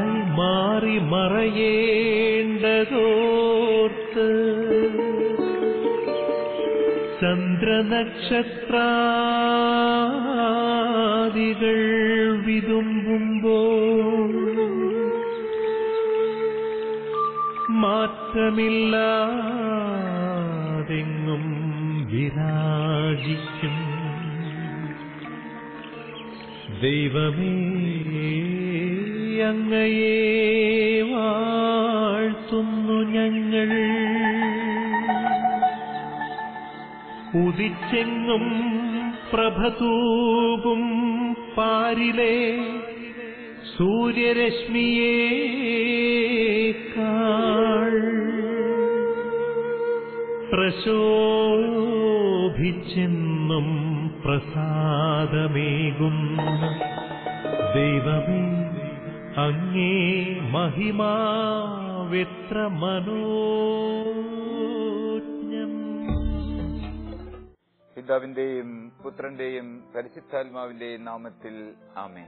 ഇരുളായി മാറി മറയേണ്ടതോർത്ത് ചന്ദ്രനക്ഷത്രാദികൾ വിതുമ്പുമ്പോൾ മാറ്റമില്ലാതെങ്ങും വിരാജിക്കും ദൈവമേ അങ്ങയെ വാഴ്ത്തുന്നു ഞങ്ങൾ ഉദിച്ചെങ്ങും പ്രഭതൂകും പാരിലെ സൂര്യരശ്മിയേക്കാൾ പ്രശോഭിച്ചെന്നും പ്രസാദമേകുന്ന ദൈവമേ അങ്ങേ മഹിമാവെത്ര മനോജ്ഞം പിതാവിന്റെയും പുത്രന്റെയും പരിശുദ്ധാത്മാവിന്റെയും നാമത്തിൽ ആമേൻ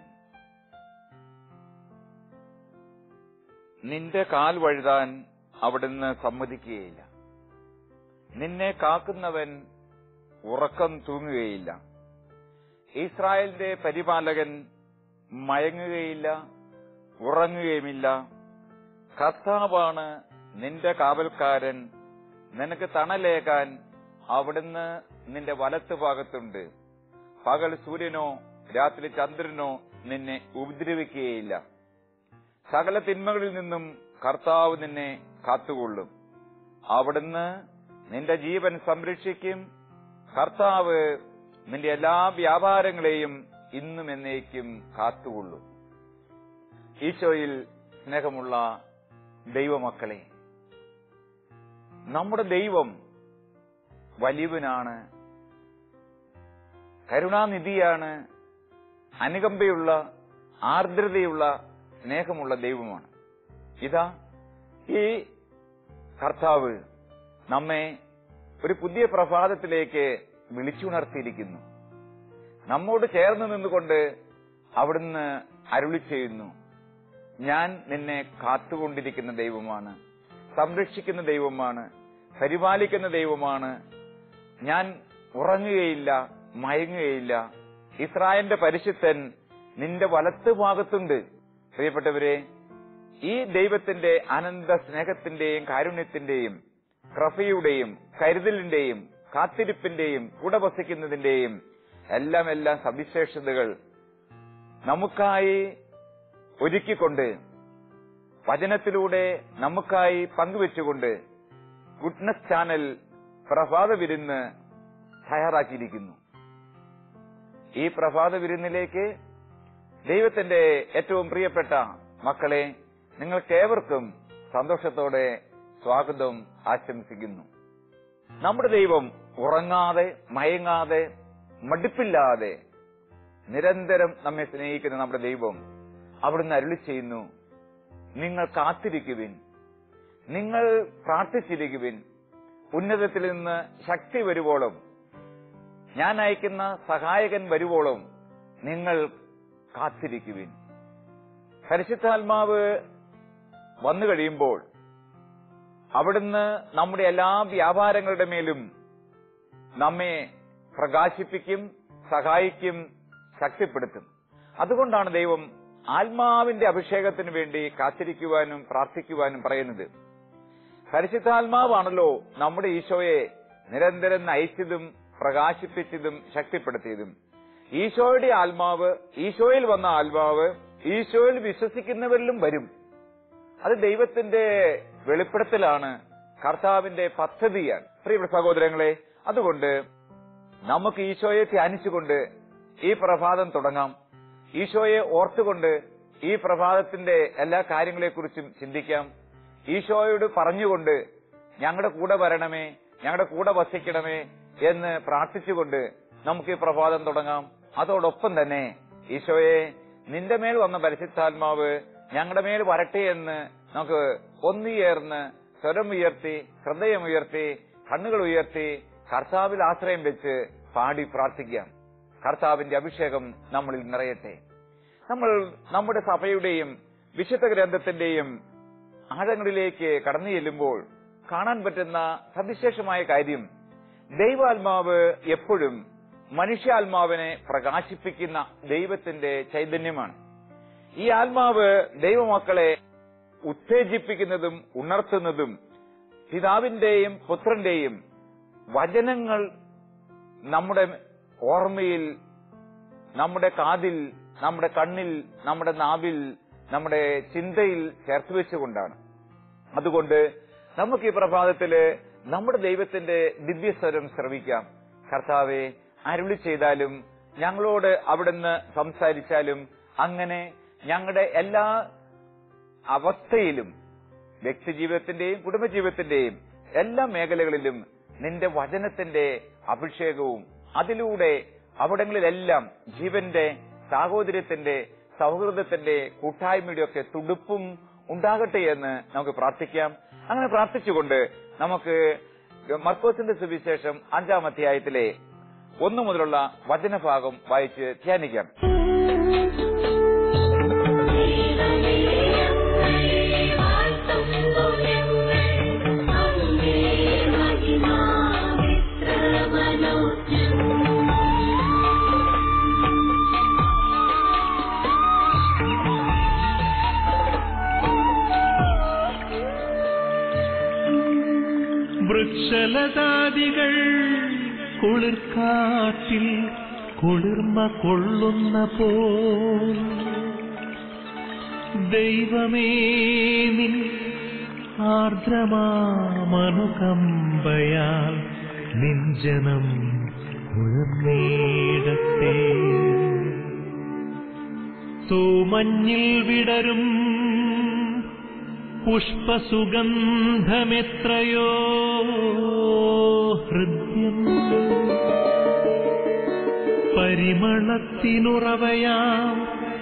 നിന്റെ കാൽ വഴുതാൻ അവിടുന്ന് സമ്മതിക്കുകയില്ല നിന്നെ കാക്കുന്നവൻ ഉറക്കം തൂങ്ങുകയില്ല ഇസ്രായേലിന്റെ പരിപാലകൻ മയങ്ങുകയില്ല ഉറങ്ങുകയുമില്ല കർത്താവാണ് നിന്റെ കാവൽക്കാരൻ നിനക്ക് തണലേകാൻ അവിടുന്ന് നിന്റെ വലത്ത് ഭാഗത്തുണ്ട് പകൽ സൂര്യനോ രാത്രി ചന്ദ്രനോ നിന്നെ ഉപദ്രവിക്കുകയില്ല സകല തിന്മകളിൽ നിന്നും കർത്താവ് നിന്നെ കാത്തുകൊള്ളും അവിടുന്ന് നിന്റെ ജീവൻ സംരക്ഷിക്കും കർത്താവ് നിന്റെ എല്ലാ വ്യാപാരങ്ങളെയും ഇന്നും എന്നേക്കും കാത്തുകൊള്ളും ഈശോയിൽ സ്നേഹമുള്ള ദൈവമക്കളെ നമ്മുടെ ദൈവം വലിയവനാണ് കരുണാനിധിയാണ് അനുകമ്പയുള്ള ആർദ്രതയുള്ള സ്നേഹമുള്ള ദൈവമാണ് ഇതാ ഈ കർത്താവ് നമ്മെ ഒരു പുതിയ പ്രഭാതത്തിലേക്ക് വിളിച്ചുണർത്തിയിരിക്കുന്നു നമ്മോട് ചേർന്ന് നിന്നുകൊണ്ട് അവിടുന്ന് അരുളി ചെയ്യുന്നു ഞാൻ നിന്നെ കാത്തുകൊണ്ടിരിക്കുന്ന ദൈവമാണ് സംരക്ഷിക്കുന്ന ദൈവമാണ് പരിപാലിക്കുന്ന ദൈവമാണ് ഞാൻ ഉറങ്ങുകയില്ല മയങ്ങുകയില്ല ഇസ്രായേലിന്റെ പരിശുദ്ധൻ നിന്റെ വലത്ത് ഭാഗത്തുണ്ട് പ്രിയപ്പെട്ടവരെ ഈ ദൈവത്തിന്റെ അനന്ത സ്നേഹത്തിന്റെയും കാരുണ്യത്തിന്റെയും കൃപയുടെയും കരുതലിന്റെയും കാത്തിരിപ്പിന്റെയും കൂടെ വസിക്കുന്നതിന്റെയും എല്ലാം എല്ലാം സവിശേഷതകൾ നമുക്കായി ഒരുക്കിക്കൊണ്ട് വചനത്തിലൂടെ നമുക്കായി പങ്കുവെച്ചുകൊണ്ട് ഗുഡ്നസ് ചാനൽ പ്രഭാത വിരുന്ന് തയ്യാറാക്കിയിരിക്കുന്നു ഈ പ്രഭാത വിരുന്നിലേക്ക് ദൈവത്തിന്റെ ഏറ്റവും പ്രിയപ്പെട്ട മക്കളെ നിങ്ങൾക്കേവർക്കും സന്തോഷത്തോടെ സ്വാഗതം ആശംസിക്കുന്നു നമ്മുടെ ദൈവം ഉറങ്ങാതെ മയങ്ങാതെ മടുപ്പില്ലാതെ നിരന്തരം നമ്മെ സ്നേഹിക്കുന്ന നമ്മുടെ ദൈവം അവിടുന്ന് അരുളി ചെയ്യുന്നു നിങ്ങൾ കാത്തിരിക്കുവിൻ നിങ്ങൾ പ്രാർത്ഥിച്ചിരിക്കുവിൻ ഉന്നതത്തിൽ നിന്ന് ശക്തി വരുവോളം ഞാൻ അയക്കുന്ന സഹായകൻ വരുവോളം നിങ്ങൾ കാത്തിരിക്കുവിൻ പരിശുദ്ധാത്മാവ് വന്നു കഴിയുമ്പോൾ അവിടുന്ന് നമ്മുടെ എല്ലാ വ്യാപാരങ്ങളുടെ മേലും നമ്മെ പ്രകാശിപ്പിക്കും സഹായിക്കും ശക്തിപ്പെടുത്തും അതുകൊണ്ടാണ് ദൈവം ആത്മാവിന്റെ അഭിഷേകത്തിന് വേണ്ടി കാത്തിരിക്കുവാനും പ്രാർത്ഥിക്കുവാനും പറയുന്നത് പരിശുദ്ധാത്മാവാണല്ലോ നമ്മുടെ ഈശോയെ നിരന്തരം നയിച്ചതും പ്രകാശിപ്പിച്ചതും ശക്തിപ്പെടുത്തിയതും ഈശോയുടെ ആത്മാവ് ഈശോയിൽ വന്ന ആത്മാവ് ഈശോയിൽ വിശ്വസിക്കുന്നവരിലും വരും അത് ദൈവത്തിന്റെ വെളിപ്പെടുത്തലാണ് കർത്താവിന്റെ പദ്ധതിയാണ് പ്രിയ സഹോദരങ്ങളെ അതുകൊണ്ട് നമുക്ക് ഈശോയെ ധ്യാനിച്ചുകൊണ്ട് ഈ പ്രഭാതം തുടങ്ങാം ഈശോയെ ഓർത്തുകൊണ്ട് ഈ പ്രഭാതത്തിന്റെ എല്ലാ കാര്യങ്ങളെക്കുറിച്ചും ചിന്തിക്കാം ഈശോയോട് പറഞ്ഞുകൊണ്ട് ഞങ്ങളുടെ കൂടെ വരണമേ ഞങ്ങളുടെ കൂടെ വസിക്കണമേ എന്ന് പ്രാർത്ഥിച്ചുകൊണ്ട് നമുക്ക് ഈ പ്രഭാതം തുടങ്ങാം അതോടൊപ്പം തന്നെ ഈശോയെ നിന്റെ മേൽ വന്ന പരിശുദ്ധാത്മാവ് ഞങ്ങളുടെ മേൽ വരട്ടെ എന്ന് നമുക്ക് ഒന്നുയർന്ന് സ്വരം ഉയർത്തി ഹൃദയമുയർത്തി കണ്ണുകൾ ഉയർത്തി കർത്താവിൽ ആശ്രയം വെച്ച് പാടി പ്രാർത്ഥിക്കാം കർത്താവിന്റെ അഭിഷേകം നമ്മളിൽ നിറയട്ടെ നമ്മൾ നമ്മുടെ സഭയുടെയും വിശുദ്ധ ഗ്രന്ഥത്തിന്റെയും ആഴങ്ങളിലേക്ക് കടന്നു ചെല്ലുമ്പോൾ കാണാൻ പറ്റുന്ന സവിശേഷമായ കാര്യം ദൈവാത്മാവ് എപ്പോഴും മനുഷ്യാത്മാവിനെ പ്രകാശിപ്പിക്കുന്ന ദൈവത്തിന്റെ ചൈതന്യമാണ് ഈ ആത്മാവ് ദൈവമക്കളെ ഉത്തേജിപ്പിക്കുന്നതും ഉണർത്തുന്നതും പിതാവിന്റെയും പുത്രന്റെയും വചനങ്ങൾ നമ്മുടെ ഓർമ്മയിൽ നമ്മുടെ കാതിൽ നമ്മുടെ കണ്ണിൽ നമ്മുടെ നാവിൽ നമ്മുടെ ചിന്തയിൽ ചേർത്ത് വെച്ചുകൊണ്ടാണ് അതുകൊണ്ട് നമുക്ക് ഈ പ്രഭാതത്തില് നമ്മുടെ ദൈവത്തിന്റെ ദിവ്യസ്വരം ശ്രവിക്കാം കർത്താവെ അരുളി ചെയ്താലും ഞങ്ങളോട് അവിടുന്ന് സംസാരിച്ചാലും അങ്ങനെ ഞങ്ങളുടെ എല്ലാ അവസ്ഥയിലും വ്യക്തിജീവിതത്തിന്റെയും കുടുംബജീവിതത്തിന്റെയും എല്ലാ മേഖലകളിലും നിന്റെ വചനത്തിന്റെ അഭിഷേകവും അതിലൂടെ അവിടങ്ങളിലെല്ലാം ജീവന്റെ സാഹോദര്യത്തിന്റെ സൗഹൃദത്തിന്റെ കൂട്ടായ്മയുടെ ഒക്കെ തുടുപ്പും ഉണ്ടാകട്ടെ എന്ന് നമുക്ക് പ്രാർത്ഥിക്കാം അങ്ങനെ പ്രാർത്ഥിച്ചുകൊണ്ട് നമുക്ക് മർക്കോസിന്റെ സുവിശേഷം അഞ്ചാം അധ്യായത്തിലെ ഒന്നു മുതലുള്ള വചനഭാഗം വായിച്ച് ധ്യാനിക്കാം വൃക്ഷലതാദികൾ കുളിർക്കാറ്റിൽ കുളിർമ കൊള്ളുന്ന പോ ദൈവമേ നിൻ ആർദ്രമാമനുകമ്പയാൽ നിഞ്ജനം കുഴർന്നേടത്തെ തൂമഞ്ഞിൽ വിടരും പുഷ്പസുഗന്ധമെത്രയോ ഹൃദ്യം പരിമളത്തിനുറവയാം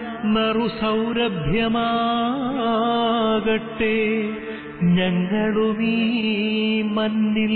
നറുസൗരഭ്യമാകട്ടെ ഞങ്ങളുമീ മണ്ണിൽ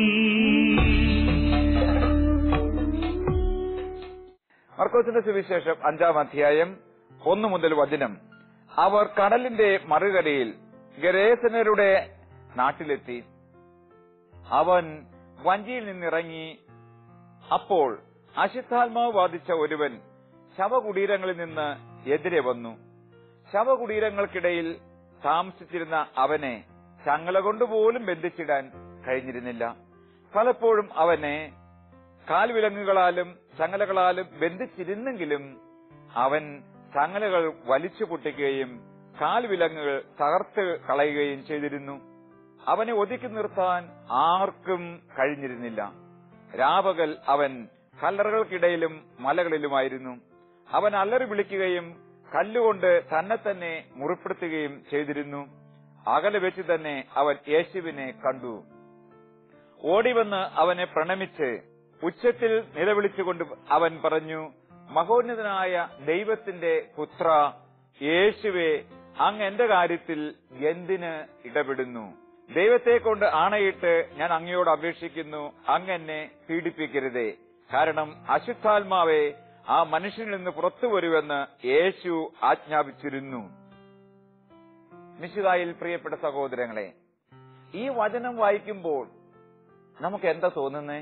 മർക്കോസിന്റെ സുവിശേഷം അഞ്ചാം അധ്യായം ഒന്നു മുതൽ വചനം അവർ കടലിന്റെ മറുകരയിൽ ഗരേസനരുടെ നാട്ടിലെത്തി അവൻ വഞ്ചിയിൽ നിന്നിറങ്ങി അപ്പോൾ അശുദ്ധാത്മാവ് ബാധിച്ച ഒരുവൻ ശവകുടീരങ്ങളിൽ നിന്ന് എതിരെ വന്നു ശവകുടീരങ്ങൾക്കിടയിൽ താമസിച്ചിരുന്ന അവനെ ചങ്ങല കൊണ്ടുപോലും ബന്ധിച്ചിടാൻ കഴിഞ്ഞിരുന്നില്ല പലപ്പോഴും അവനെ കാൽവിലങ്ങുകളാലും ചങ്ങലകളാലും ബന്ധിച്ചിരുന്നെങ്കിലും അവൻ ചങ്ങലകൾ വലിച്ചു പൊട്ടിക്കുകയും കാൽവിലങ്ങുകൾ തകർത്ത് കളയുകയും ചെയ്തിരുന്നു അവനെ ഒതുക്കി നിർത്താൻ ആർക്കും കഴിഞ്ഞിരുന്നില്ല രാപകൽ അവൻ കല്ലറകൾക്കിടയിലും മലകളിലുമായിരുന്നു അവൻ അലറി വിളിക്കുകയും കല്ലുകൊണ്ട് തന്നെ തന്നെ മുറിപ്പെടുത്തുകയും ചെയ്തിരുന്നു അകലെ വെച്ച് തന്നെ അവൻ യേശുവിനെ കണ്ടു ഓടിവന്ന് അവനെ പ്രണമിച്ച് ഉച്ചത്തിൽ നിലവിളിച്ചുകൊണ്ട് അവൻ പറഞ്ഞു മഹോന്നതനായ ദൈവത്തിന്റെ പുത്ര യേശുവെ അങ്ങ് എന്റെ കാര്യത്തിൽ എന്തിന് ഇടപെടുന്നു ദൈവത്തെ കൊണ്ട് ആണയിട്ട് ഞാൻ അങ്ങയോട് അപേക്ഷിക്കുന്നു അങ്ങ് എന്നെ പീഡിപ്പിക്കരുതേ കാരണം അശുദ്ധാത്മാവെ ആ മനുഷ്യനിൽ നിന്ന് പുറത്തു വരുമെന്ന് യേശു ആജ്ഞാപിച്ചിരുന്നു മിശുതായിൽ പ്രിയപ്പെട്ട സഹോദരങ്ങളെ ഈ വചനം വായിക്കുമ്പോൾ നമുക്ക് എന്താ തോന്നുന്നേ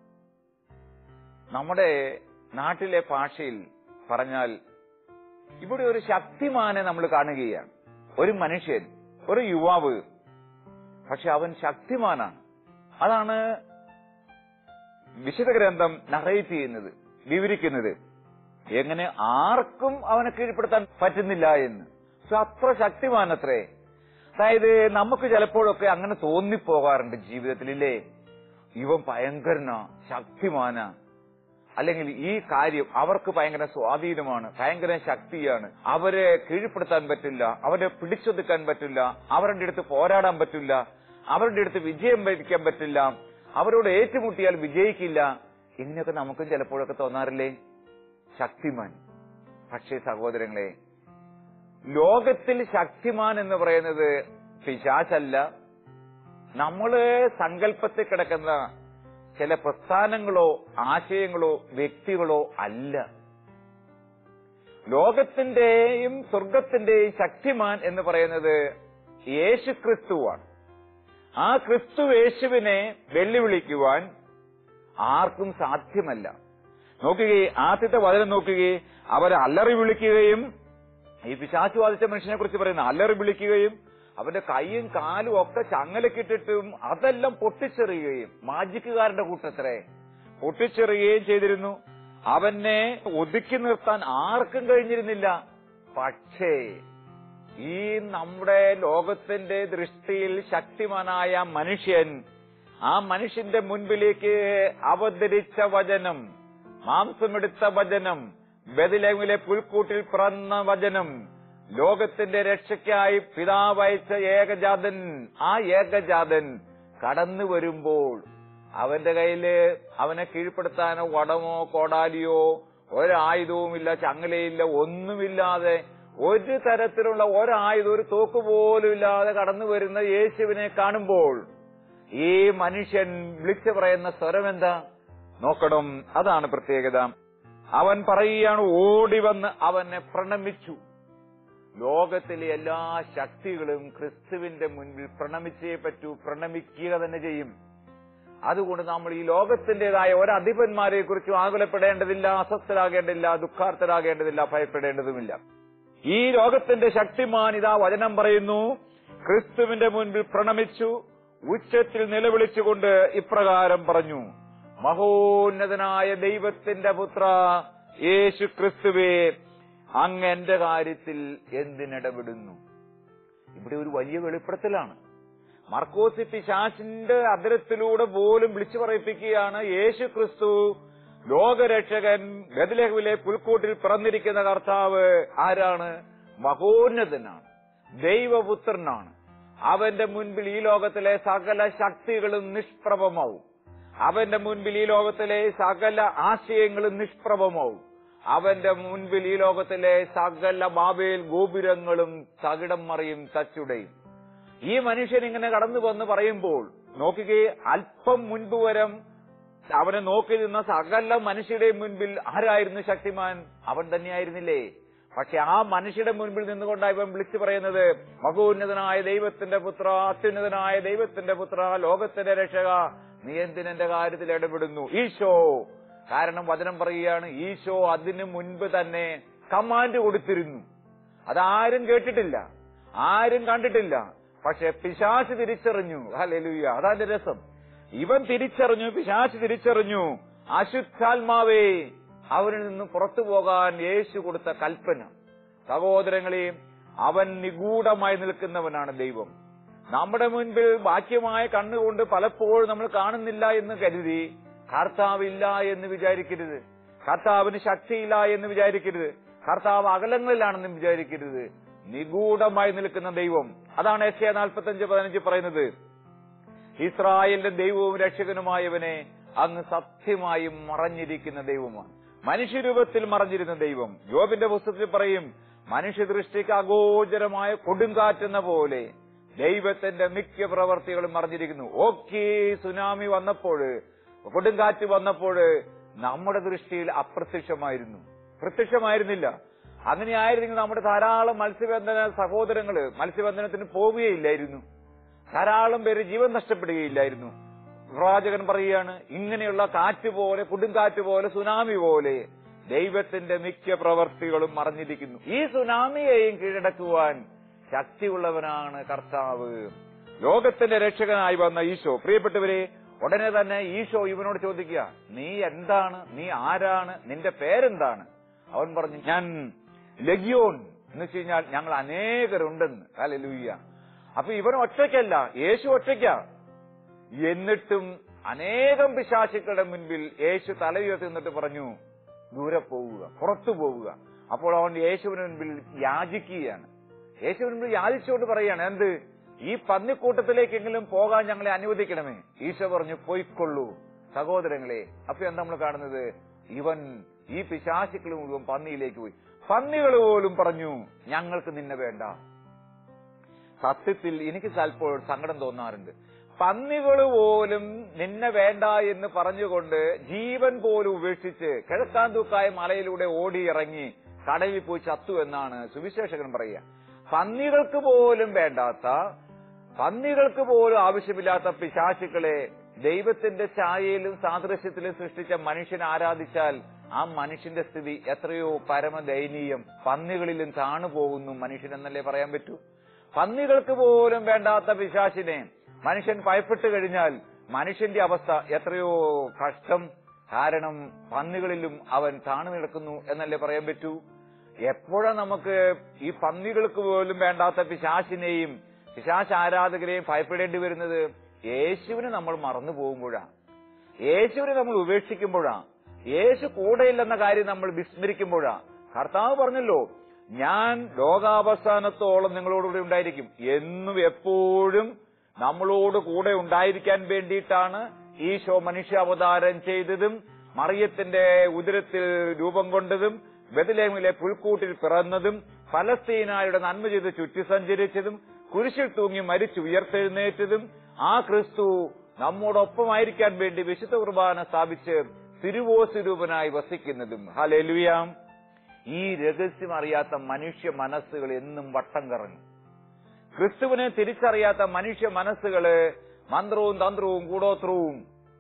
നമ്മുടെ നാട്ടിലെ ഭാഷയിൽ പറഞ്ഞാൽ ഇവിടെ ഒരു ശക്തിമാനെ നമ്മൾ കാണുകയാണ് ഒരു മനുഷ്യൻ ഒരു യുവാവ് പക്ഷെ അവൻ ശക്തിമാനാണ് അതാണ് വിശുദ്ധ ഗ്രന്ഥം നറേറ്റ് ചെയ്യുന്നത് വിവരിക്കുന്നത് എങ്ങനെ ആർക്കും അവനെ കീഴ്പ്പെടുത്താൻ പറ്റുന്നില്ല എന്ന് പക്ഷെ അത്ര ശക്തിമാനത്രേ അതായത് നമുക്ക് ചിലപ്പോഴൊക്കെ അങ്ങനെ തോന്നിപ്പോകാറുണ്ട് ജീവിതത്തിലില്ലേ ഇവൻ ഭയങ്കരനാ ശക്തിമാനാ അല്ലെങ്കിൽ ഈ കാര്യം അവർക്ക് ഭയങ്കര സ്വാധീനമാണ് ഭയങ്കര ശക്തിയാണ് അവരെ കീഴ്പ്പെടുത്താൻ പറ്റില്ല അവരെ പിടിച്ചൊതുക്കാൻ പറ്റില്ല അവരുടെ അടുത്ത് പോരാടാൻ പറ്റില്ല അവരുടെ അടുത്ത് വിജയം വരിക്കാൻ പറ്റില്ല അവരോട് ഏറ്റുമുട്ടിയാൽ വിജയിക്കില്ല ഇങ്ങനെയൊക്കെ നമുക്കും ചിലപ്പോഴൊക്കെ തോന്നാറില്ലേ ശക്തിമാൻ പക്ഷേ സഹോദരങ്ങളെ ലോകത്തിൽ ശക്തിമാൻ എന്ന് പറയുന്നത് പിശാചല്ല നമ്മള് സങ്കല്പത്തിൽ കിടക്കുന്ന ചില പ്രസ്ഥാനങ്ങളോ ആശയങ്ങളോ വ്യക്തികളോ അല്ല ലോകത്തിന്റെയും സ്വർഗത്തിന്റെയും ശക്തിമാൻ എന്ന് പറയുന്നത് യേശു ക്രിസ്തുവാണ് ആ ക്രിസ്തു യേശുവിനെ വെല്ലുവിളിക്കുവാൻ ആർക്കും സാധ്യമല്ല നോക്കുകയെ ആദ്യത്തെ വചനം നോക്കുകയെ അവരെ അല്ലറി വിളിക്കുകയും ഈ പിശാചു ബാധിച്ച മനുഷ്യനെ കുറിച്ച് പറയുന്ന അല്ലറി വിളിക്കുകയും അവന്റെ കൈയും കാലും ഒക്കെ ചങ്ങലക്കിട്ടിട്ടും അതെല്ലാം പൊട്ടിച്ചെറിയുകയും മാജിക്കുകാരന്റെ കൂട്ടത്തിലെ പൊട്ടിച്ചെറിയുകയും ചെയ്തിരുന്നു അവനെ ഒതുക്കി നിർത്താൻ ആർക്കും കഴിഞ്ഞിരുന്നില്ല പക്ഷേ ഈ നമ്മുടെ ലോകത്തിന്റെ ദൃഷ്ടിയിൽ ശക്തിമാനായ മനുഷ്യൻ ആ മനുഷ്യന്റെ മുൻപിലേക്ക് അവതരിച്ച വചനം മാംസമെടുത്ത വചനം ബദിലമിലെ പുൽക്കൂട്ടിൽ പിറന്ന വചനം ലോകത്തിന്റെ രക്ഷയ്ക്കായി പിതാവയച്ച ഏകജാതൻ ആ ഏകജാതൻ കടന്നു വരുമ്പോൾ അവന്റെ കയ്യില് അവനെ കീഴ്പ്പെടുത്താനോ വടമോ കോടാലിയോ ഒരായുധവുമില്ല ചങ്ങലയില്ല ഒന്നുമില്ലാതെ ഒരു തരത്തിലുള്ള ഒരായുധം ഒരു തോക്ക് പോലും ഇല്ലാതെ കടന്നു വരുന്ന യേശുവിനെ കാണുമ്പോൾ ഈ മനുഷ്യൻ വിളിച്ചു പറയുന്ന സ്വരം എന്താ നോക്കണം അതാണ് പ്രത്യേകത അവൻ പറയുകയാണ് ഓടി വന്ന് അവനെ പ്രണമിച്ചു ലോകത്തിലെ എല്ലാ ശക്തികളും ക്രിസ്തുവിന്റെ മുൻപിൽ പ്രണമിച്ചേ പറ്റൂ പ്രണമിക്കുക തന്നെ ചെയ്യും അതുകൊണ്ട് നമ്മൾ ഈ ലോകത്തിന്റേതായ ഒരധിപന്മാരെ കുറിച്ചും ആകുലപ്പെടേണ്ടതില്ല അസ്വസ്ഥരാകേണ്ടതില്ല ദുഃഖാർത്ഥരാകേണ്ടതില്ല ഭയപ്പെടേണ്ടതുമില്ല ഈ ലോകത്തിന്റെ ശക്തിമാൻ ഇതാ വചനം പറയുന്നു ക്രിസ്തുവിന്റെ മുൻപിൽ പ്രണമിച്ചു ഉച്ചത്തിൽ നിലവിളിച്ചുകൊണ്ട് ഇപ്രകാരം പറഞ്ഞു മഹോന്നതനായ ദൈവത്തിന്റെ പുത്ര യേശു ക്രിസ്തുവേ അങ്ങ് എന്റെ കാര്യത്തിൽ എന്തിനിടപെടുന്നു ഇവിടെ ഒരു വലിയ വെളിപ്പെടുത്തലാണ് മർക്കോസി പിശാസിന്റെ അതിരത്തിലൂടെ പോലും വിളിച്ചു പറയിപ്പിക്കുകയാണ് യേശു ക്രിസ്തു ലോകരക്ഷകൻ ബദലഹുവിലെ പുൽക്കൂട്ടിൽ പിറന്നിരിക്കുന്ന കർത്താവ് ആരാണ് മഹോന്നതനാണ് ദൈവപുത്രനാണ് അവന്റെ മുൻപിൽ ഈ ലോകത്തിലെ സകല ശക്തികളും നിഷ്പ്രഭമാവും അവന്റെ മുൻപിൽ ഈ ലോകത്തിലെ സകല ആശയങ്ങളും നിഷ്പ്രഭമാവും അവന്റെ മുൻപിൽ ഈ ലോകത്തിലെ സകല ബാബേൽ ഗോപുരങ്ങളും തകിടം മറിയും തച്ചുടയും ഈ മനുഷ്യൻ ഇങ്ങനെ കടന്നു വന്ന് പറയുമ്പോൾ നോക്കുകയെ അല്പം മുൻപ് വരം അവനെ നോക്കി നിന്ന സകല മനുഷ്യരുടെയും മുൻപിൽ ആരായിരുന്നു ശക്തിമാൻ അവൻ തന്നെയായിരുന്നില്ലേ പക്ഷെ ആ മനുഷ്യരുടെ മുൻപിൽ നിന്നുകൊണ്ടാണ് ഇവൻ വിളിച്ചു പറയുന്നത് മഹോന്നതനായ ദൈവത്തിന്റെ പുത്ര അത്യുന്നതനായ ദൈവത്തിന്റെ പുത്ര ലോകത്തിന്റെ രക്ഷക നീ എന്തിനെന്റെ കാര്യത്തിൽ ഇടപെടുന്നു ഈശോ കാരണം വചനം പറയുകയാണ് ഈശോ അതിനു മുൻപ് തന്നെ കമാൻഡ് കൊടുത്തിരുന്നു അതാരും കേട്ടിട്ടില്ല ആരും കണ്ടിട്ടില്ല പക്ഷെ പിശാച്ച് തിരിച്ചറിഞ്ഞു ഹല്ലേലൂയ അതാന്റെ രസം ഇവൻ തിരിച്ചറിഞ്ഞു പിശാച്ച് തിരിച്ചറിഞ്ഞു അശുദ്ധാത്മാവേ അവരിൽ നിന്ന് പുറത്തു പോകാൻ യേശു കൊടുത്ത കൽപ്പന സഹോദരങ്ങളെ അവൻ നിഗൂഢമായി നിൽക്കുന്നവനാണ് ദൈവം നമ്മുടെ മുൻപിൽ ബാഹ്യമായ കണ്ണുകൊണ്ട് പലപ്പോഴും നമ്മൾ കാണുന്നില്ല എന്ന് കരുതി കർത്താവില്ല എന്ന് വിചാരിക്കരുത് കർത്താവിന് ശക്തിയില്ല എന്ന് വിചാരിക്കരുത് കർത്താവ് അകലങ്ങളിലാണെന്ന് വിചാരിക്കരുത് നിഗൂഢമായി നിൽക്കുന്ന ദൈവം അതാണ് എസ് എ നാൽപ്പത്തഞ്ച് പതിനഞ്ച് പറയുന്നത് ഇസ്രായേലിന്റെ ദൈവവും രക്ഷകനുമായവനെ അങ്ങ് സത്യമായും മറഞ്ഞിരിക്കുന്ന ദൈവമാണ് മനുഷ്യരൂപത്തിൽ മറഞ്ഞിരുന്ന ദൈവം യോബിന്റെ പുസ്തകത്തിൽ പറയും മനുഷ്യദൃഷ്ടിക്ക് അഗോചരമായ കൊടുങ്കാറ്റെന്ന പോലെ ദൈവത്തിന്റെ മിക്ക പ്രവർത്തികളും മറിഞ്ഞിരിക്കുന്നു ഓക്കെ സുനാമി വന്നപ്പോൾ കൊടുങ്കാറ്റ് വന്നപ്പോൾ നമ്മുടെ ദൃഷ്ടിയിൽ അപ്രത്യക്ഷമായിരുന്നു പ്രത്യക്ഷമായിരുന്നില്ല അങ്ങനെയായിരുന്നെങ്കിൽ നമ്മുടെ ധാരാളം മത്സ്യബന്ധന സഹോദരങ്ങള് മത്സ്യബന്ധനത്തിന് പോവുകയില്ലായിരുന്നു ധാരാളം പേര് ജീവൻ നഷ്ടപ്പെടുകയില്ലായിരുന്നു പ്രവാചകൻ പറയുകയാണ് ഇങ്ങനെയുള്ള കാറ്റ് പോലെ കൊടുങ്കാറ്റ് പോലെ സുനാമി പോലെ ദൈവത്തിന്റെ മിക്ക പ്രവർത്തികളും മറഞ്ഞിരിക്കുന്നു ഈ സുനാമിയെയും കീഴടക്കുവാൻ ശക്തിയുള്ളവനാണ് കർത്താവ് ലോകത്തിന്റെ രക്ഷകനായി വന്ന ഈശോ പ്രിയപ്പെട്ടവരെ ഉടനെ തന്നെ ഈശോ ഇവനോട് ചോദിക്കുക നീ എന്താണ് നീ ആരാണ് നിന്റെ പേരെന്താണ് അവൻ പറഞ്ഞു ഞാൻ ലഗിയോൻ എന്ന് വെച്ച് കഴിഞ്ഞാൽ ഞങ്ങൾ അനേകരുണ്ടെന്ന് ഹല്ലേലൂയ അപ്പൊ ഇവൻ ഒറ്റയ്ക്കല്ല യേശു ഒറ്റയ്ക്ക എന്നിട്ടും അനേകം പിശാചുക്കളുടെ മുൻപിൽ യേശു തല ഉയർത്തി നിന്നിട്ട് പറഞ്ഞു ദൂരെ പോവുക പുറത്തു പോവുക അപ്പോൾ അവൻ യേശുവിന് മുൻപിൽ യാചിക്കുകയാണ് യേശുവിന് മുൻപിൽ യാചിച്ചുകൊണ്ട് പറയുകയാണ് എന്ത് ഈ പന്നിക്കൂട്ടത്തിലേക്കെങ്കിലും പോകാൻ ഞങ്ങളെ അനുവദിക്കണമേ ഈശോ പറഞ്ഞു പോയിക്കൊള്ളൂ സഹോദരങ്ങളെ അപ്പൊ എന്താ നമ്മൾ കാണുന്നത് ഇവൻ ഈ പിശാചുക്കൾ മുഴുവൻ പന്നിയിലേക്ക് പോയി പന്നികൾ പോലും പറഞ്ഞു ഞങ്ങൾക്ക് നിന്നെ വേണ്ട സത്യത്തിൽ എനിക്ക് ചിലപ്പോൾ സങ്കടം തോന്നാറുണ്ട് പന്നികൾ പോലും നിന്നെ വേണ്ട എന്ന് പറഞ്ഞുകൊണ്ട് ജീവൻ പോലും ഉപേക്ഷിച്ച് കിഴക്കാൻ തൂക്കായ മലയിലൂടെ ഓടി ഇറങ്ങി കടലിൽ പോയി ചത്തു എന്നാണ് സുവിശേഷകൻ പറയുക പന്നികൾക്ക് പോലും വേണ്ടാത്ത പന്നികൾക്ക് പോലും ആവശ്യമില്ലാത്ത പിശാചുക്കളെ ദൈവത്തിന്റെ ഛായയിലും സാദൃശ്യത്തിലും സൃഷ്ടിച്ച മനുഷ്യനെ ആരാധിച്ചാൽ ആ മനുഷ്യന്റെ സ്ഥിതി എത്രയോ പരമദയനീയം പന്നികളിലും താണു പോകുന്നു മനുഷ്യൻ എന്നല്ലേ പറയാൻ പറ്റൂ പന്നികൾക്ക് പോലും വേണ്ടാത്ത പിശാചിനെ മനുഷ്യൻ ഭയപ്പെട്ടു കഴിഞ്ഞാൽ മനുഷ്യന്റെ അവസ്ഥ എത്രയോ കഷ്ടം കാരണം പന്നികളിലും അവൻ താണു നിൽക്കുന്നു എന്നല്ലേ പറയാൻ പറ്റൂ എപ്പോഴാ നമുക്ക് ഈ പന്നികൾക്ക് പോലും വേണ്ടാത്ത പിശാചിനെയും പിശാച് ആരാധകരെയും ഭയപ്പെടേണ്ടി വരുന്നത് യേശുവിനെ നമ്മൾ മറന്നു പോകുമ്പോഴാ യേശുവിനെ നമ്മൾ ഉപേക്ഷിക്കുമ്പോഴാ യേശു കൂടെയില്ലെന്ന കാര്യം നമ്മൾ വിസ്മരിക്കുമ്പോഴാ കർത്താവ് പറഞ്ഞല്ലോ ഞാൻ ലോകാവസാനത്തോളം നിങ്ങളോടുകൂടി ഉണ്ടായിരിക്കും എന്നും എപ്പോഴും നമ്മളോട് കൂടെ ഉണ്ടായിരിക്കാൻ വേണ്ടിയിട്ടാണ് ഈശോ മനുഷ്യാവതാരം ചെയ്തതും മറിയത്തിന്റെ ഉദരത്തിൽ രൂപം കൊണ്ടതും ബദലേമിലെ പുൽക്കൂട്ടിൽ പിറന്നതും ഫലസ്തീനായുടെ നന്മ ചെയ്ത് ചുറ്റി സഞ്ചരിച്ചതും കുരിശിൽ തൂങ്ങി മരിച്ചു ഉയർത്തെഴുന്നേറ്റതും ആ ക്രിസ്തു നമ്മോടൊപ്പമായിരിക്കാൻ വേണ്ടി വിശുദ്ധ കുർബാന സ്ഥാപിച്ച് തിരുവോസ്വരൂപനായി വസിക്കുന്നതും ഹലെലുയാം ഈ രഹസ്യം അറിയാത്ത മനുഷ്യ മനസ്സുകൾ എന്നും വട്ടം കറങ്ങും ക്രിസ്തുവിനെ തിരിച്ചറിയാത്ത മനുഷ്യ മനസ്സുകള് മന്ത്രവും തന്ത്രവും കൂടോത്രവും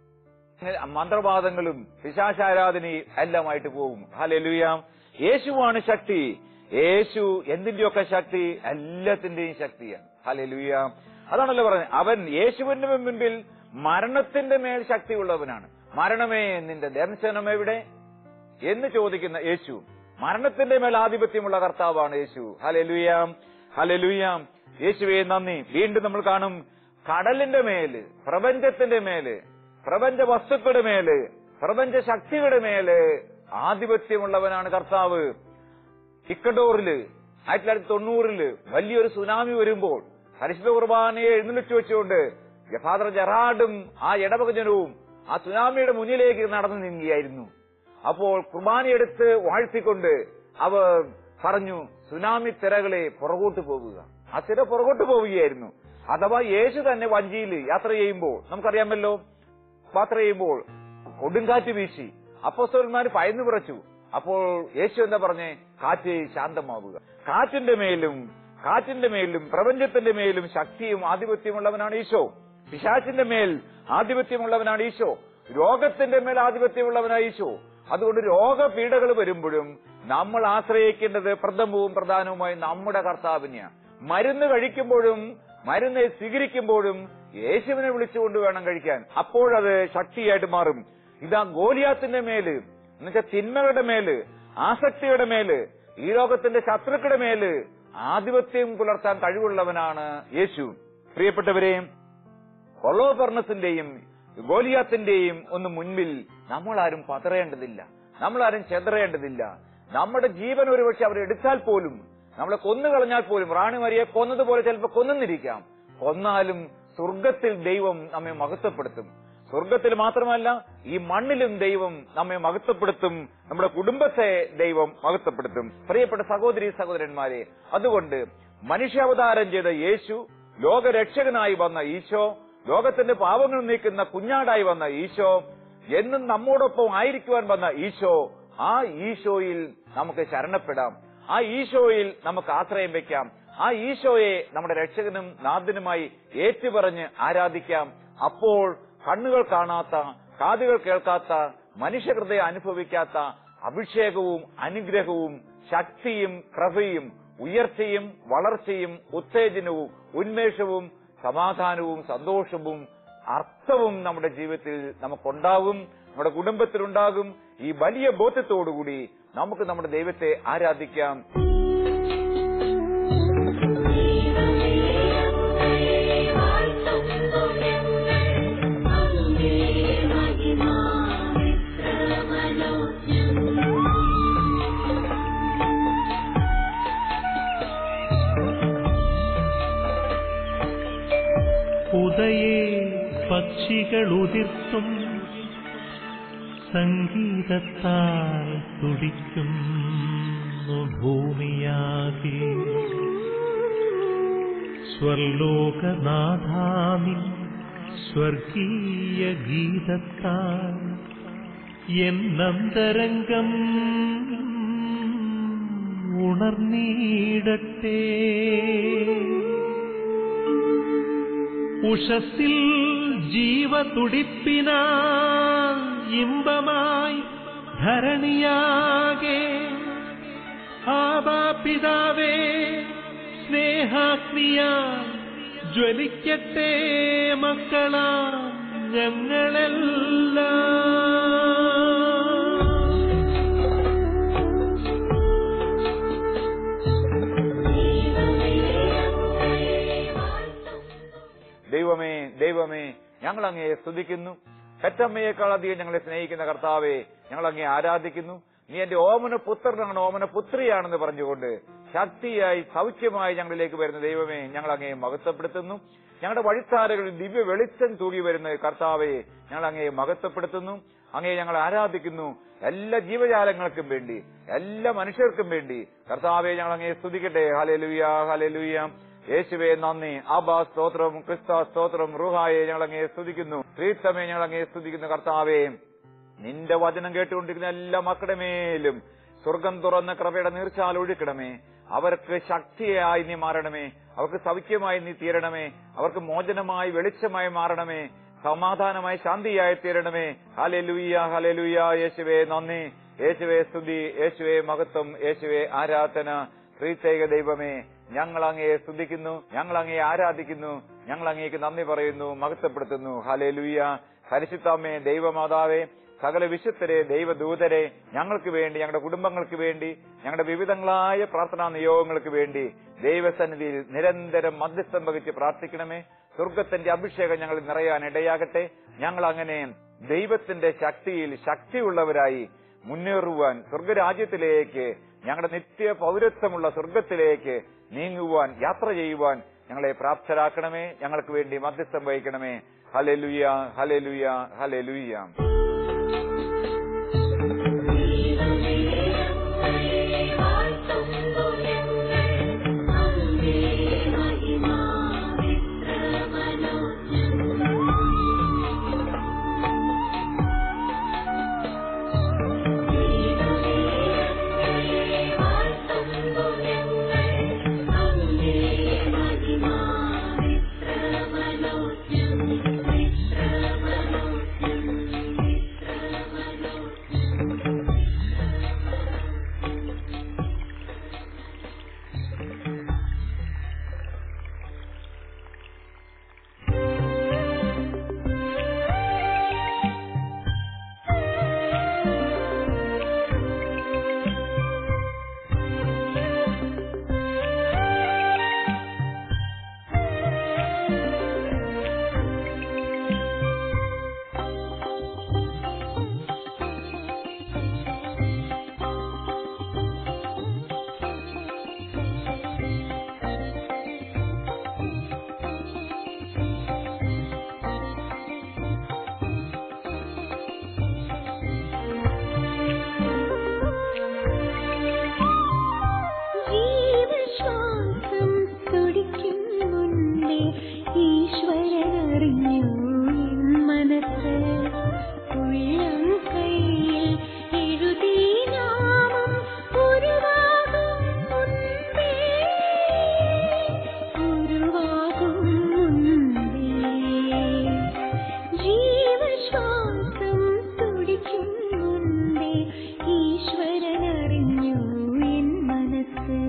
മന്ത്രവാദങ്ങളും പിശാചാരാധനയും എല്ലാമായിട്ട് പോകും ഹലെലുയാം യേശുവാണ് ശക്തി യേശു എന്തിന്റെയൊക്കെ ശക്തി എല്ലാത്തിന്റെയും ശക്തിയാണ് ഹലെലുയാം അതാണല്ലോ പറഞ്ഞത് അവൻ യേശുവിന്റെ മുൻപിൽ മരണത്തിന്റെ മേൽ ശക്തിയുള്ളവനാണ് മരണമേ നിന്റെ ദർശനം എവിടെ എന്ന് ചോദിക്കുന്ന യേശു മരണത്തിന്റെ മേൽ ആധിപത്യമുള്ള കർത്താവാണ് യേശു ഹലെലുയാം ഹലെലുയാം യേശുവെ നന്ദി വീണ്ടും നമ്മൾ കാണും കടലിന്റെ മേല് പ്രപഞ്ചത്തിന്റെ മേല് പ്രപഞ്ച വസ്തുക്കളുടെ മേല് പ്രപഞ്ച ശക്തികളുടെ മേല് ആധിപത്യമുള്ളവനാണ് കർത്താവ് ഇക്കഡോറില് ആയിരത്തി തൊള്ളായിരത്തി തൊണ്ണൂറില് വലിയൊരു സുനാമി വരുമ്പോൾ പരിശുദ്ധ കുർബാനയെ എഴുന്നള്ളിച്ചു വെച്ചുകൊണ്ട് ഫാദർ ജെറാഡും ആ ഇടവകജനവും ആ സുനാമിയുടെ മുന്നിലേക്ക് നടന്നു നീങ്ങുകയായിരുന്നു അപ്പോൾ കുർബാനയെടുത്ത് വാഴ്ത്തിക്കൊണ്ട് അവർ പറഞ്ഞു സുനാമി തിരകളെ പുറകോട്ട് പോവുക ആ തിര പുറകോട്ട് പോവുകയായിരുന്നു അഥവാ യേശു തന്നെ വഞ്ചിയിൽ യാത്ര ചെയ്യുമ്പോൾ നമുക്കറിയാമല്ലോ യാത്ര ചെയ്യുമ്പോൾ കൊടുങ്കാറ്റ് വീശി അപ്പോസ്തലന്മാർ ഭയന്നു വിറച്ചു അപ്പോൾ യേശു എന്താ പറഞ്ഞേ കാറ്റ് ശാന്തമാവുക കാറ്റിന്റെ മേലും കാറ്റിന്റെ മേലും പ്രപഞ്ചത്തിന്റെ മേലും ശക്തിയും ആധിപത്യമുള്ളവനാണ് ഈശോ പിശാച്ചിന്റെ മേൽ ആധിപത്യമുള്ളവനാണ് ഈശോ രോഗത്തിന്റെ മേൽ ആധിപത്യമുള്ളവനാണ് ഈശോ അതുകൊണ്ട് രോഗപീഠകൾ വരുമ്പോഴും നമ്മൾ ആശ്രയിക്കേണ്ടത് പ്രഥമവും പ്രധാനവുമായി നമ്മുടെ കർത്താവിനെയാണ് മരുന്ന് കഴിക്കുമ്പോഴും മരുന്ന് സ്വീകരിക്കുമ്പോഴും യേശുവിനെ വിളിച്ചുകൊണ്ട് വേണം കഴിക്കാൻ അപ്പോഴത് ശക്തിയായിട്ട് മാറും ഇതാ ഗോലിയാത്തിന്റെ മേല് എന്നുവെച്ചാൽ തിന്മകളുടെ മേല് ആസക്തിയുടെ മേല് ഈ ലോകത്തിന്റെ ശത്രുക്കളുടെ മേല് ആധിപത്യം പുലർത്താൻ കഴിവുള്ളവനാണ് യേശു പ്രിയപ്പെട്ടവരെ കൊള്ളോപർണസിന്റെയും ഗോലിയാത്തിന്റെയും ഒന്ന് മുൻപിൽ നമ്മളാരും പതറേണ്ടതില്ല നമ്മളാരും ചെതറേണ്ടതില്ല നമ്മുടെ ജീവൻ ഒരുപക്ഷെ അവർ എടുത്താൽ പോലും നമ്മളെ കൊന്നു കളഞ്ഞാൽ പോലും റാണിമരിയെ കൊന്നതുപോലെ ചിലപ്പോൾ കൊന്നിരിക്കാം കൊന്നാലും സ്വർഗത്തിൽ ദൈവം നമ്മെ മഹത്വപ്പെടുത്തും സ്വർഗത്തിൽ മാത്രമല്ല ഈ മണ്ണിലും ദൈവം നമ്മെ മഹത്വപ്പെടുത്തും നമ്മുടെ കുടുംബത്തെ ദൈവം മഹത്വപ്പെടുത്തും പ്രിയപ്പെട്ട സഹോദരി സഹോദരന്മാരെ അതുകൊണ്ട് മനുഷ്യാവതാരം ചെയ്ത യേശു ലോകരക്ഷകനായി വന്ന ഈശോ ലോകത്തിന്റെ പാവങ്ങൾ നീക്കുന്ന കുഞ്ഞാടായി വന്ന ഈശോ എന്നും നമ്മോടൊപ്പം ആയിരിക്കുവാൻ വന്ന ഈശോ ആ ഈശോയിൽ നമുക്ക് ശരണപ്പെടാം ആ ഈശോയിൽ നമുക്ക് ആശ്രയം വെക്കാം ആ ഈശോയെ നമ്മുടെ രക്ഷകനും നാഥനുമായി ഏറ്റുപറഞ്ഞ് ആരാധിക്കാം അപ്പോൾ കണ്ണുകൾ കാണാത്ത കാതുകൾ കേൾക്കാത്ത മനുഷ്യഹൃദയം അനുഭവിക്കാത്ത അഭിഷേകവും അനുഗ്രഹവും ശക്തിയും കൃപയും ഉയർച്ചയും വളർച്ചയും ഉത്തേജനവും ഉന്മേഷവും സമാധാനവും സന്തോഷവും അർത്ഥവും നമ്മുടെ ജീവിതത്തിൽ നമുക്കുണ്ടാകും നമ്മുടെ കുടുംബത്തിലുണ്ടാകും ഈ വലിയ ബോധ്യത്തോടുകൂടി നമുക്ക് നമ്മുടെ ദൈവത്തെ ആരാധിക്കാം ഉദയേ പക്ഷികളുതിർത്തും സംഗീതത്താൽ തുടിക്കുന്നു ഭൂമിയാകെ സ്വർലോകനാഥാമി സ്വർഗീയ ഗീതത്താൽ എന്നന്തരംഗം ഉണർന്നീടട്ടെ ഉഷസ്സിൽ ജീവതുടിപ്പിനാ ഇമ്പമായി ധരണിയാകെ ആബാപിതാവേ സ്നേഹാഗ്നിയാ ജ്വലിക്കട്ടെ മക്കളാ ഞങ്ങളെല്ലാം ദൈവമേ ദൈവമേ ഞങ്ങൾ അങ്ങയെ സ്തുതിക്കുന്നു പെറ്റമ്മയേക്കാൾ അധികം ഞങ്ങളെ സ്നേഹിക്കുന്ന കർത്താവെ ഞങ്ങൾ അങ്ങയെ ആരാധിക്കുന്നു നീ എന്റെ ഓമന പുത്രനാണ് ഓമന പുത്രിയാണെന്ന് പറഞ്ഞുകൊണ്ട് ശക്തിയായി സൗഖ്യമായി ഞങ്ങളിലേക്ക് വരുന്ന ദൈവമേ ഞങ്ങൾ അങ്ങയെ മഹത്വപ്പെടുത്തുന്നു ഞങ്ങളുടെ വഴിത്താരകളിൽ ദിവ്യ വെളിച്ചം തൂകി വരുന്ന കർത്താവെ ഞങ്ങൾ അങ്ങയെ മഹത്വപ്പെടുത്തുന്നു അങ്ങയെ ഞങ്ങൾ ആരാധിക്കുന്നു എല്ലാ ജീവജാലങ്ങൾക്കും വേണ്ടി എല്ലാ മനുഷ്യർക്കും വേണ്ടി കർത്താവെ ഞങ്ങൾ അങ്ങയെ സ്തുതിക്കട്ടെ ഹലലുയ ഹലലുയ യേശുവെ നന്ദി ആബാ സ്തോത്രം ക്രിസ്ത സ്തോത്രം റുഹായെ ഞങ്ങൾ അങ്ങയെ സ്തുതിക്കുന്നു ശ്രീത്തമേ ഞങ്ങൾ അങ്ങയെ സ്തുതിക്കുന്നു കർത്താവേ നിന്റെ വചനം കേട്ടുകൊണ്ടിരിക്കുന്ന എല്ലാ മക്കളുടെ മേലും സ്വർഗം തുറന്ന കൃപയുടെ നീർച്ചാൽ ഒഴുക്കണമേ അവർക്ക് ശക്തിയായി നീ മാറണമേ അവർക്ക് സൗഖ്യമായി നീ തീരണമേ അവർക്ക് മോചനമായി വെളിച്ചമായി മാറണമേ സമാധാനമായി ശാന്തിയായി തീരണമേ ഹലലുയ്യ ഹലലുയ്യ യേശുവേ നന്ദി യേശുവേ സ്തുതി യേശുവേ മഹത്വം യേശുവേ ആരാധന ശ്രീചൈക ദൈവമേ ഞങ്ങൾ അങ്ങയെ സ്തുതിക്കുന്നു ഞങ്ങൾ അങ്ങയെ ആരാധിക്കുന്നു ഞങ്ങൾ അങ്ങേക്ക് നന്ദി പറയുന്നു മഹത്വപ്പെടുത്തുന്നു ഹലേ ലുയ്യ പരിശുദ്ധമ്മേ ദൈവമാതാവേ സകല വിശുദ്ധരെ ദൈവദൂതരെ ഞങ്ങൾക്ക് വേണ്ടി ഞങ്ങളുടെ കുടുംബങ്ങൾക്ക് വേണ്ടി ഞങ്ങളുടെ വിവിധങ്ങളായ പ്രാർത്ഥനാ നിയോഗങ്ങൾക്ക് വേണ്ടി ദൈവസന്നിധിയിൽ നിരന്തരം മധ്യസ്ഥം വഹിച്ച് പ്രാർത്ഥിക്കണമേ സ്വർഗത്തിന്റെ അഭിഷേകം ഞങ്ങൾ നിറയാൻ ഇടയാകട്ടെ ഞങ്ങൾ അങ്ങനെ ദൈവത്തിന്റെ ശക്തിയിൽ ശക്തിയുള്ളവരായി മുന്നേറുവാൻ സ്വർഗരാജ്യത്തിലേക്ക് ഞങ്ങളുടെ നിത്യ പൗരത്വമുള്ള സ്വർഗത്തിലേക്ക് നീങ്ങുവാൻ യാത്ര ചെയ്യുവാൻ ഞങ്ങളെ പ്രാപ്തരാക്കണമേ ഞങ്ങൾക്ക് വേണ്ടി മധ്യസ്ഥം വഹിക്കണമേ ഹലലുയ ഹലലുയ ഹലലുയ ജീവശ്വാസം തുടിക്കും മുന്നേ ഈശ്വരനറിഞ്ഞു എൻ മനസ്സ് ഉള്ളം കയ്യിൽ എഴുതി നാമം ഉരുവാകും മുൻപേ ഉരുവാകും മുൻപേ ജീവശ്വാസം തുടിക്കും മുൻപേ ഈശ്വരനറിഞ്ഞു എൻ മനസ്സ്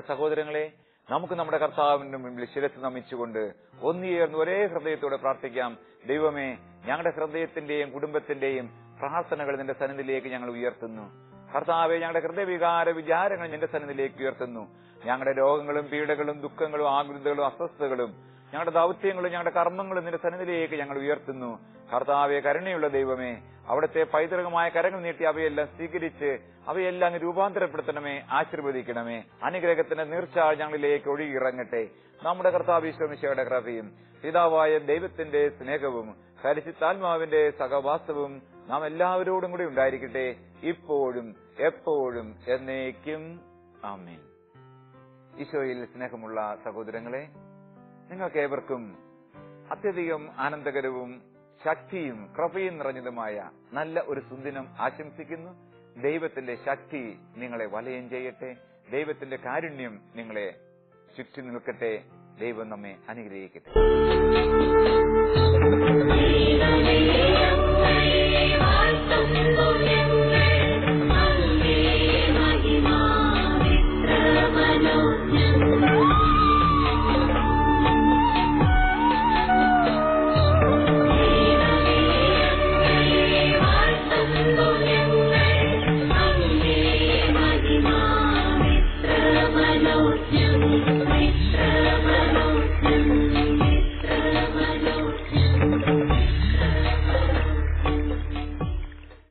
സഹോദരങ്ങളെ നമുക്ക് നമ്മുടെ കർത്താവിന്റെ മുമ്പിൽ ശിരസ് നമിച്ചുകൊണ്ട് ഒന്നുചേർന്ന് ഒരേ ഹൃദയത്തോടെ പ്രാർത്ഥിക്കാം ദൈവമേ ഞങ്ങളുടെ ഹൃദയത്തിന്റെയും കുടുംബത്തിന്റെയും പ്രാർത്ഥനകൾ നിന്റെ സന്നിധിയിലേക്ക് ഞങ്ങൾ ഉയർത്തുന്നു കർത്താവെ ഞങ്ങളുടെ ഹൃദയവികാര വിചാരങ്ങൾ നിന്റെ സന്നിധിയിലേക്ക് ഉയർത്തുന്നു ഞങ്ങളുടെ രോഗങ്ങളും പീഡകളും ദുഃഖങ്ങളും ആകുലതകളും അസ്വസ്ഥതകളും ഞങ്ങളുടെ ദൗത്യങ്ങളും ഞങ്ങളുടെ കർമ്മങ്ങളും നിന്റെ സന്നിധിയിലേക്ക് ഞങ്ങൾ ഉയർത്തുന്നു കർത്താവെ കരുണയുള്ള ദൈവമേ അവിടുത്തെ പൈതൃകമായ കരങ്ങൾ നീട്ടി അവയെല്ലാം സ്വീകരിച്ച് അവയെല്ലാം അങ്ങ് രൂപാന്തരപ്പെടുത്തണമേ ആശീർവദിക്കണമേ അനുഗ്രഹത്തിന്റെ നീർച്ചാൾ ഞങ്ങളിലേക്ക് ഒഴുകിയിറങ്ങട്ടെ നമ്മുടെ കർത്താവ് ഈശ്വമിശയുടെ കൃപയും പിതാവായ ദൈവത്തിന്റെ സ്നേഹവും പരിശുദ്ധാത്മാവിന്റെ സഹവാസവും നാം എല്ലാവരോടും കൂടി ഉണ്ടായിരിക്കട്ടെ ഇപ്പോഴും എപ്പോഴും എന്നേക്കും ആമീൻ ഈശോയിൽ സ്നേഹമുള്ള സഹോദരങ്ങളെ നിങ്ങൾക്ക് ഏവർക്കും അത്യധികം ആനന്ദകരവും ശക്തിയും കൃപയും നിറഞ്ഞതുമായ നല്ല ഒരു സുദിനം ആശംസിക്കുന്നു ദൈവത്തിന്റെ ശക്തി നിങ്ങളെ വലയം ചെയ്യട്ടെ ദൈവത്തിന്റെ കാരുണ്യം നിങ്ങളെ ചുറ്റി നിൽക്കട്ടെ ദൈവം നമ്മെ അനുഗ്രഹിക്കട്ടെ